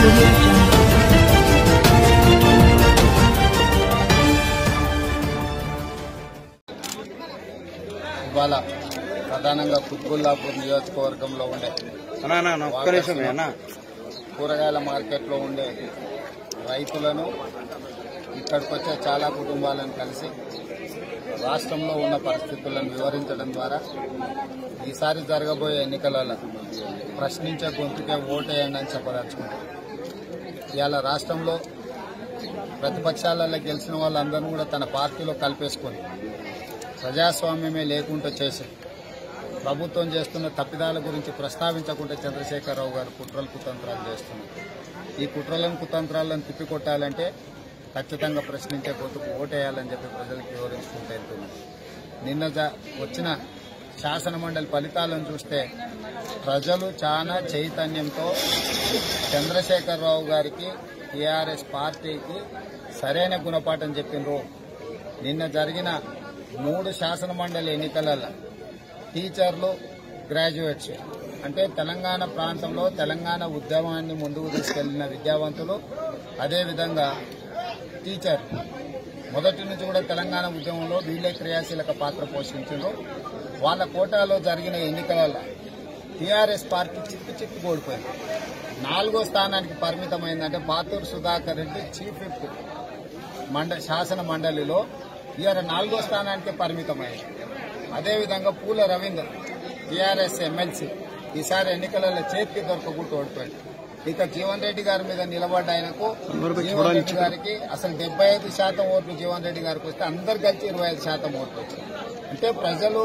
audio jungle. ఇవాళ ప్రధానంగా కుత్బుల్లాపూర్ నియోజకవర్గంలో ఉండే అన్నా అన్నా, అన్నా, ఒక్క నిమిషం అన్న కూరగాయల మార్కెట్లో ఉండే రైతులను ఇక్కడికి వచ్చే చాలా కుటుంబాలను కలిసి రాష్ట్రంలో ఉన్న పరిస్థితులను వివరించడం ద్వారా ఈసారి జరగబోయే ఎన్నికలలో ప్రశ్నించే గొంతుకే ఓటేయండి అని చెప్పదలుచుకుంటాం ఇవాళ రాష్ట్రంలో ప్రతిపక్షాలలో గెలిచిన వాళ్ళందరూ కూడా తన పార్టీలో కలిపేసుకొని ప్రజాస్వామ్యమే లేకుండా చేసి ప్రభుత్వం చేస్తున్న తప్పిదాల గురించి ప్రస్తావించకుండా చంద్రశేఖరరావు గారు కుట్రలు కుతంత్రాలు చేస్తున్నారు ఈ కుట్రలను కుతంత్రాలను తిప్పికొట్టాలంటే ఖచ్చితంగా ప్రశ్నించే గొంతుకు ఓటేయాలని చెప్పి ప్రజలకు వివరించుకుంటూ వెళ్తున్నారు నిన్న జ- వచ్చిన శాసన మండలి ఫలితాలను చూస్తే ప్రజలు చాలా చైతన్యంతో చంద్రశేఖరరావు గారికి టీఆర్ఎస్ పార్టీకి సరైన గుణపాఠం చెప్పిండ్రు నిన్న జరిగిన మూడు శాసన మండలి ఎన్నికలలో టీచర్లు గ్రాడ్యుయేట్స్ అంటే తెలంగాణ ప్రాంతంలో తెలంగాణ ఉద్యమాన్ని ముందుకు తీసుకెళ్లిన విద్యావంతులు అదేవిధంగా టీచర్ మొదటి నుంచి కూడా తెలంగాణ ఉద్యమంలో వీళ్ళే క్రియాశీలక పాత్ర పోషించారు వాళ్ళ కోటాలో జరిగిన ఎన్నికలలో టీఆర్ఎస్ పార్టీ చిత్తు చిత్తు ఓడిపోయింది నాలుగో స్థానానికి పరిమితమైందంటే పాతూరు సుధాకర్ రెడ్డి చీఫ్ విప్ మండ శాసన మండలిలో ఇవాళ నాలుగో స్థానానికి పరిమితమైంది అదేవిధంగా పూల రవీందర్ టీఆర్ఎస్ ఎమ్మెల్సీ ఈసారి ఎన్నికలలో చేతికి దొరకకుండా ఓడిపోయింది ఇక జీవన్ రెడ్డి గారి మీద నిలబడ్డ ఆయనకు జీవన్ రెడ్డి గారికి అసలు డెబ్బై ఐదు శాతం ఓట్లు జీవన్ రెడ్డి గారికి వస్తే అందరు కలిసి ఇరవై ఐదు శాతం ఓట్లు వచ్చాయి అంటే ప్రజలు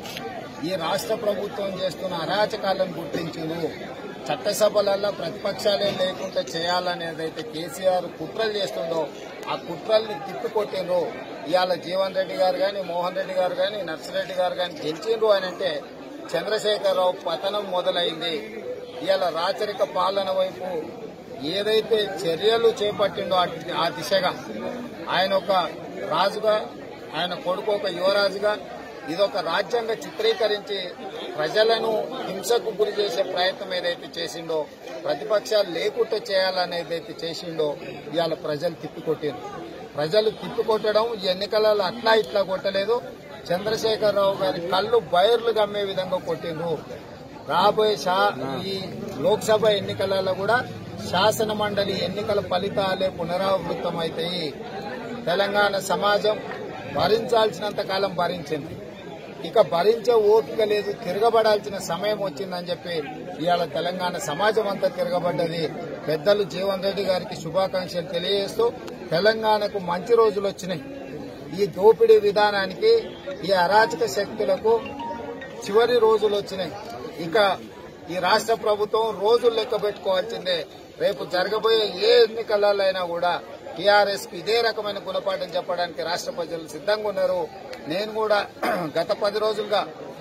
ఈ రాష్ట్ర ప్రభుత్వం చేస్తున్న అరాచకాలను గుర్తించారు చట్టసభలలో ప్రతిపక్షాలే లేకుండా చేయాలనేదైతే కేసీఆర్ కుట్రలు చేస్తుండో ఆ కుట్రల్ని తిప్పికొట్టిండ్రు ఇవాళ జీవన్ రెడ్డి గారు కానీ మోహన్ రెడ్డి గారు కానీ నర్సిరెడ్డి గారు కానీ గెలిచిండ్రు అని అంటే చంద్రశేఖరరావు పతనం మొదలైంది ఇవాళ రాచరిక పాలన వైపు ఏదైతే చర్యలు చేపట్టిండో ఆ- ఆ దిశగా ఆయన ఒక రాజుగా ఆయన కొడుకు ఒక యువరాజుగా ఇదొక రాజ్యాంగ చిత్రీకరించి ప్రజలను హింసకు గురి చేసే ప్రయత్నం ఏదైతే చేసిండో ప్రతిపక్షాలు లేకుండా చేయాలనేదైతే చేసిండో ఇవాళ ప్రజలు తిప్పికొట్టారు ప్రజలు తిప్పికొట్టడం ఈ ఎన్నికలలో అట్లా ఇట్లా కొట్టలేదు చంద్రశేఖరరావు గారి కళ్ళు బయర్లు గమ్మే విధంగా కొట్టిండ్రు రాబోయే శా ఈ లోక్సభ ఎన్నికలలో కూడా శాసన మండలి ఎన్నికల ఫలితాలే పునరావృతమవుతాయి తెలంగాణ సమాజం భరించాల్సినంత కాలం భరించింది ఇక భరించే ఓపిక లేదు తిరగబడాల్సిన సమయం వచ్చిందని చెప్పి ఇవాళ తెలంగాణ సమాజం అంతా తిరగబడ్డది పెద్దలు జీవన్ రెడ్డి గారికి శుభాకాంక్షలు తెలియజేస్తూ తెలంగాణకు మంచి రోజులు వచ్చినాయి ఈ దోపిడీ విధానానికి ఈ అరాచక శక్తులకు చివరి రోజులు వచ్చినాయి ఇక ఈ రాష్ట్ర ప్రభుత్వం రోజులు లెక్క పెట్టుకోవాల్సిందే రేపు జరగబోయే ఏ ఎన్నికలైనా కూడా టీఆర్ఎస్ కి ఇదే రకమైన గుణపాఠం చెప్పడానికి రాష్ట్ర ప్రజలు సిద్ధంగా ఉన్నారు నేను కూడా గత పది రోజులుగా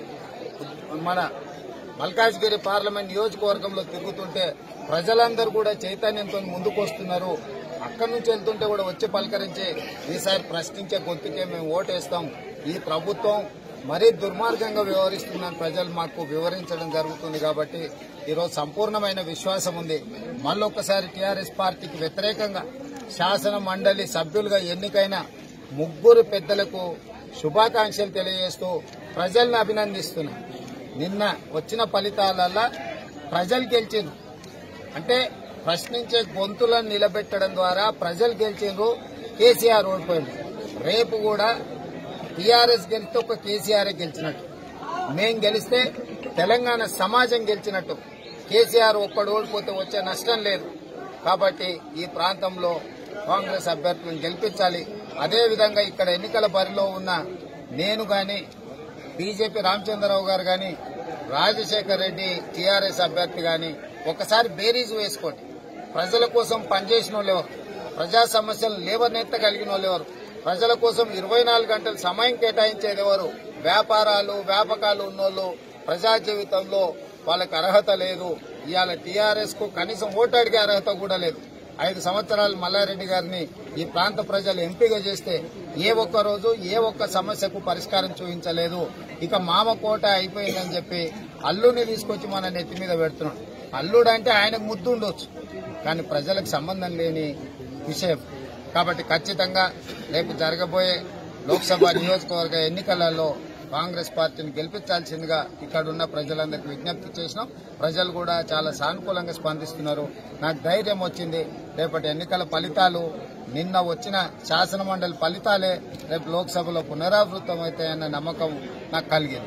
మన మల్కాజ్గిరి పార్లమెంట్ నియోజకవర్గంలో తిరుగుతుంటే ప్రజలందరూ కూడా చైతన్యంతో ముందుకు వస్తున్నారు అక్కడి నుంచి వెళ్తుంటే కూడా వచ్చి పలకరించి ఈసారి ప్రశ్నించే గొంతుకే మేము ఓటేస్తాం ఈ ప్రభుత్వం మరీ దుర్మార్గంగా వ్యవహరిస్తుందని ప్రజలు మాకు వివరించడం జరుగుతుంది కాబట్టి ఈరోజు సంపూర్ణమైన విశ్వాసం ఉంది మళ్ళొక్కసారి టీఆర్ఎస్ పార్టీకి వ్యతిరేకంగా శాసన మండలి సభ్యులుగా ఎన్నికైన ముగ్గురు పెద్దలకు శుభాకాంక్షలు తెలియజేస్తూ ప్రజల్ని అభినందిస్తున్నా నిన్న వచ్చిన ఫలితాలల్లో ప్రజలు గెలిచిండ్రు అంటే ప్రశ్నించే గొంతులను నిలబెట్టడం ద్వారా ప్రజలు గెలిచిండ్రు కేసీఆర్ ఓడిపోయింది రేపు కూడా టీఆర్ఎస్ గెలిస్తే ఒక కేసీఆర్ గెలిచినట్టు మేం గెలిస్తే తెలంగాణ సమాజం గెలిచినట్టు కేసీఆర్ ఒక్కడు ఓడిపోతే వచ్చే నష్టం లేదు కాబట్టి ఈ ప్రాంతంలో కాంగ్రెస్ అభ్యర్థులను గెలిపించాలి అదేవిధంగా ఇక్కడ ఎన్నికల బరిలో ఉన్న నేను గాని బీజేపీ రామచంద్రరావు గారు గాని రాజశేఖర్ రెడ్డి టీఆర్ఎస్ అభ్యర్థి గాని ఒకసారి బేరీజు వేసుకోండి ప్రజల కోసం పనిచేసిన వాళ్ళు ఎవరు ప్రజా సమస్యలు లేవనెత్తగలిగిన వాళ్ళు ఎవరు ప్రజల కోసం ఇరవై నాలుగు గంటలు సమయం కేటాయించేది ఎవరు వ్యాపారాలు వ్యాపకాలు ఉన్నోళ్ళు ప్రజా జీవితంలో వాళ్ళకి అర్హత లేదు ఇవాళ టీఆర్ఎస్ కు కనీసం ఓటు అడిగే అర్హత కూడా లేదు ఐదు సంవత్సరాలు మల్లారెడ్డి గారిని ఈ ప్రాంత ప్రజలు ఎంపిక చేస్తే ఏ ఒక్క రోజు ఏ ఒక్క సమస్యకు పరిష్కారం చూపించలేదు ఇక మామ కోట అయిపోయిందని చెప్పి అల్లుని తీసుకొచ్చి మన నెత్తి మీద పెడుతున్నాడు అల్లుడు అంటే ఆయనకు ముద్దు ఉండొచ్చు కానీ ప్రజలకు సంబంధం లేని విషయం కాబట్టి ఖచ్చితంగా రేపు జరగబోయే లోక్సభ నియోజకవర్గ ఎన్నికలలో కాంగ్రెస్ పార్టీని గెలిపించాల్సిందిగా ఇక్కడ ఉన్న ప్రజలందరికీ విజ్ఞప్తి చేసినాం ప్రజలు కూడా చాలా సానుకూలంగా స్పందిస్తున్నారు నాకు ధైర్యం వచ్చింది రేపటి ఎన్నికల ఫలితాలు నిన్న వచ్చిన శాసన మండలి ఫలితాలే రేపు లోక్సభలో పునరావృతం అవుతాయన్న నమ్మకం నాకు కలిగింది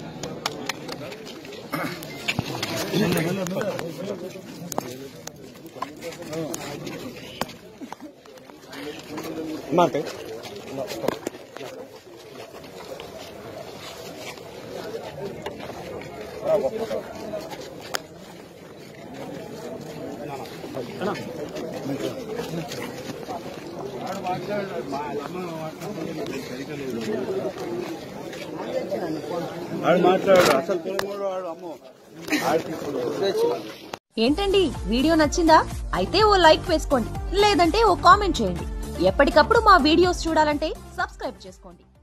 మాట మాట్లాడు అసలు ఏంటండి వీడియో నచ్చిందా అయితే ఓ లైక్ వేసుకోండి లేదంటే ఓ కామెంట్ చేయండి ఎప్పటికప్పుడు మా వీడియోస్ చూడాలంటే సబ్స్క్రైబ్ చేసుకోండి